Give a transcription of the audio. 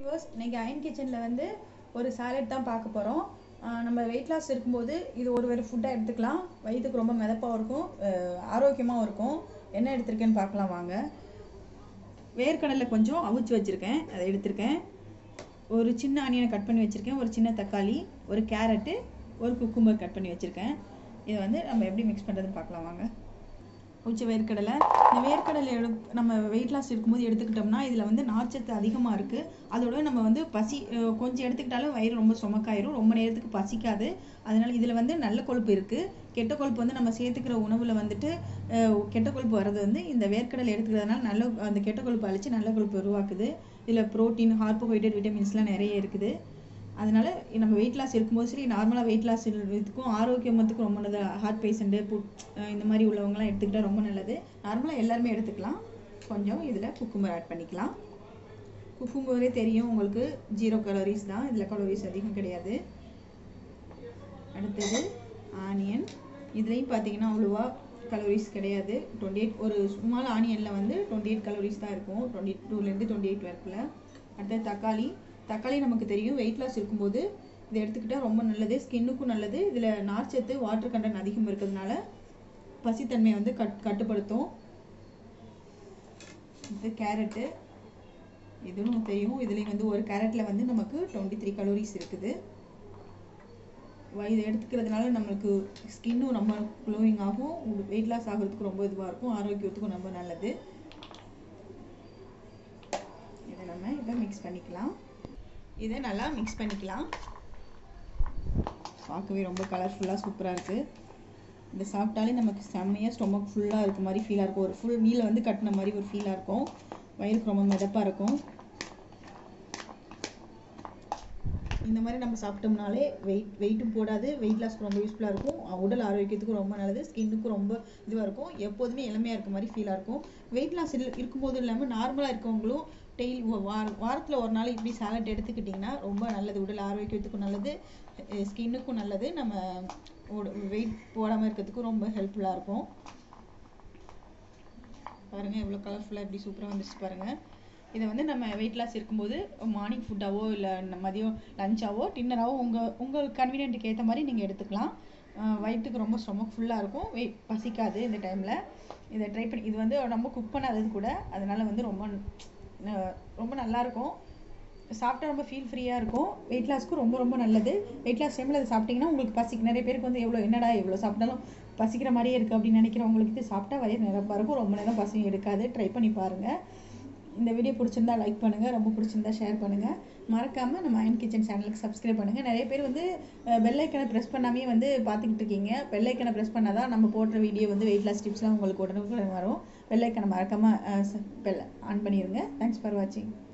viewers இன்னைக்கு iron கிச்சனில் வந்து ஒரு சாலட் தான் பார்க்க போகிறோம் நம்ம வெயிட் லாஸ் இருக்கும்போது இது ஒரு வேறு ஃபுட்டாக எடுத்துக்கலாம் வயிற்றுக்கு ரொம்ப மிதப்பாகவும் இருக்கும் அஹ் ஆரோக்கியமாகவும் இருக்கும் என்ன எடுத்திருக்கேன்னு பார்க்கலாம் வாங்க வேர்க்கடலை கொஞ்சம் அவிச்சு வச்சுருக்கேன் அதை எடுத்திருக்கேன் ஒரு சின்ன ஆனியனை கட் பண்ணி வச்சுருக்கேன் ஒரு சின்ன தக்காளி ஒரு கேரட்டு ஒரு குக்கும்பர் கட் பண்ணி வச்சுருக்கேன் இதை வந்து நம்ம எப்படி மிக்ஸ் பண்ணுறதுன்னு பார்க்கலாம் வாங்க உச்ச வேர்க்கடலை இந்த வேர்க்கடலை எடு நம்ம வெயிட் லாஸ் இருக்கும்போது எடுத்துக்கிட்டோம்னா இதில் வந்து நார்ச்சத்து அதிகமாக இருக்குது அதோட நம்ம வந்து பசி அஹ் கொஞ்சம் எடுத்துக்கிட்டாலும் வயிறு ரொம்ப சுமக்காயிரும் ரொம்ப நேரத்துக்கு பசிக்காது அதனால இதில் வந்து நல்ல கொழுப்பு இருக்குது கெட்ட கொழுப்பு வந்து நம்ம சேர்த்துக்கிற உணவில் வந்துட்டு அஹ் கெட்ட கொழுப்பு வர்றது வந்து இந்த வேர்க்கடலை எடுத்துக்கிறதுனால நல்ல அந்த கெட்ட கொழுப்பு அழிச்சு நல்ல கொழுப்பு உருவாக்குது இதில் புரோட்டீன் கார்போஹைட்ரேட் விட்டமின்ஸ்லாம் நிறைய இருக்குது அதனால நம்ம வெயிட் லாஸ் இருக்கும்போது சரி நார்மலாக வெயிட் லாஸ் இதுக்கும் ஆரோக்கியமத்துக்கும் ரொம்ப நல்லது ஹார்ட் பேஷண்ட்டு புட் இந்த மாதிரி உள்ளவங்கலாம் எடுத்துக்கிட்டால் ரொம்ப நல்லது நார்மலாக எல்லாருமே எடுத்துக்கலாம் கொஞ்சம் இதில் குக்கும்பர் ஆட் பண்ணிக்கலாம் குக்கும்பரே தெரியும் உங்களுக்கு ஜீரோ கலோரிஸ் தான் இதில் கலோரிஸ் அதிகம் கிடையாது அடுத்தது ஆனியன் இதுலேயும் பார்த்தீங்கன்னா அவ்வளோவா கலோரிஸ் கிடையாது டுவெண்ட்டி எயிட் ஒரு ஸ்மால் ஆனியனில் வந்து டுவெண்ட்டி எயிட் கலோரிஸ் தான் இருக்கும் டுவெண்ட்டி டூலேருந்து டுவெண்ட்டி எயிட் வரைக்குள்ள அடுத்தது தக்காளி தக்காளி நமக்கு தெரியும் வெயிட் லாஸ் இருக்கும்போது இதை எடுத்துக்கிட்டால் ரொம்ப நல்லது ஸ்கின்னுக்கும் நல்லது இதில் நார்ச்சத்து வாட்டர் கண்டென்ட் அதிகம் இருக்கிறதுனால பசித்தன்மையை வந்து கட் கட்டுப்படுத்தும் இது கேரட்டு இதுவும் தெரியும் இதுலேயும் வந்து ஒரு கேரட்டில் வந்து நமக்கு டுவெண்ட்டி த்ரீ கலோரிஸ் இருக்குது இதை எடுத்துக்கிறதுனால நம்மளுக்கு ஸ்கின்னும் ரொம்ப க்ளோயிங் ஆகும் வெயிட் லாஸ் ஆகிறதுக்கு ரொம்ப இதுவாக இருக்கும் ஆரோக்கியத்துக்கும் ரொம்ப நல்லது இதை நம்ம இப்போ மிக்ஸ் பண்ணிக்கலாம் இதை நல்லா மிக்ஸ் பண்ணிக்கலாம் பார்க்கவே ரொம்ப கலர்ஃபுல்லாக சூப்பராக இருக்குது இதை சாப்பிட்டாலே நமக்கு செம்மையாக ஸ்டொமக் ஃபுல்லாக இருக்க மாதிரி ஃபீலாக இருக்கும் ஒரு ஃபுல் மீலை வந்து கட்டின மாதிரி ஒரு ஃபீலாக இருக்கும் வயிறுக்கு ரொம்ப மிதப்பாக இருக்கும் இந்த மாதிரி நம்ம சாப்பிட்டோம்னாலே வெயிட் வெயிட்டும் போடாது வெயிட் லாஸ்க்கு ரொம்ப யூஸ்ஃபுல்லாக இருக்கும் உடல் ஆரோக்கியத்துக்கும் ரொம்ப நல்லது ஸ்கின்னுக்கும் ரொம்ப இதுவாக இருக்கும் எப்போதுமே இளமையாக இருக்க மாதிரி ஃபீலாக இருக்கும் வெயிட் லாஸ் இருக்கும்போது இல்லாமல் நார்மலாக இருக்கவங்களும் டெய்லி வாரத்தில் ஒரு நாள் இப்படி சாலட் எடுத்துக்கிட்டிங்கன்னா ரொம்ப நல்லது உடல் ஆரோக்கியத்துக்கும் நல்லது ஸ்கின்னுக்கும் நல்லது நம்ம வெயிட் போடாமல் இருக்கிறதுக்கும் ரொம்ப ஹெல்ப்ஃபுல்லாக இருக்கும் பாருங்கள் எவ்வளோ கலர்ஃபுல்லாக எப்படி சூப்பராக வந்துச்சு பாருங்கள் இதை வந்து நம்ம வெயிட் லாஸ் இருக்கும்போது மார்னிங் ஃபுட்டாவோ இல்லை மதியம் லஞ்சாவோ டின்னராவோ உங்கள் உங்கள் கன்வீனியன்ட்டுக்கு ஏற்ற மாதிரி நீங்கள் எடுத்துக்கலாம் வயிற்றுக்கு ரொம்ப ஸ்டொமக் ஃபுல்லாக இருக்கும் வெயிட் பசிக்காது இந்த டைமில் இதை ட்ரை பண்ணி இது வந்து ரொம்ப குக் பண்ணாதது கூட அதனால் வந்து ரொம்ப ரொம்ப நல்லாயிருக்கும் சாப்பிட்டா ரொம்ப ஃபீல் ஃப்ரீயாக இருக்கும் வெயிட் லாஸ்க்கும் ரொம்ப ரொம்ப நல்லது வெயிட் லாஸ் டைமில் அதை சாப்பிட்டிங்கன்னா உங்களுக்கு பசிக்கு நிறைய பேருக்கு வந்து எவ்வளோ என்னடா எவ்வளோ சாப்பிட்டாலும் பசிக்கிற மாதிரியே இருக்குது அப்படின்னு நினைக்கிறவங்களுக்கு இது சாப்பிட்டா வயிறு நிரப்பாக இருக்கும் ரொம்ப நேரம் பசி எடுக்காது ட்ரை பண்ணி பாருங்கள் இந்த வீடியோ பிடிச்சிருந்தா லைக் பண்ணுங்கள் ரொம்ப பிடிச்சிருந்தா ஷேர் பண்ணுங்கள் மறக்காமல் நம்ம அயன் கிச்சன் சேனலுக்கு சப்ஸ்கிரைப் பண்ணுங்கள் நிறைய பேர் வந்து பெல்லைக்கனை ப்ரெஸ் பண்ணாமே வந்து பார்த்துக்கிட்டு இருக்கீங்க பெல்லைக்கனை ப்ரெஸ் பண்ணால் தான் நம்ம போடுற வீடியோ வந்து வெயிட் லாஸ் டிப்ஸ்லாம் உங்களுக்கு உடனுக்குடன் வரும் பெல்லைக்கனை மறக்காமல் பெல் ஆன் பண்ணிடுங்க தேங்க்ஸ் ஃபார் வாட்சிங்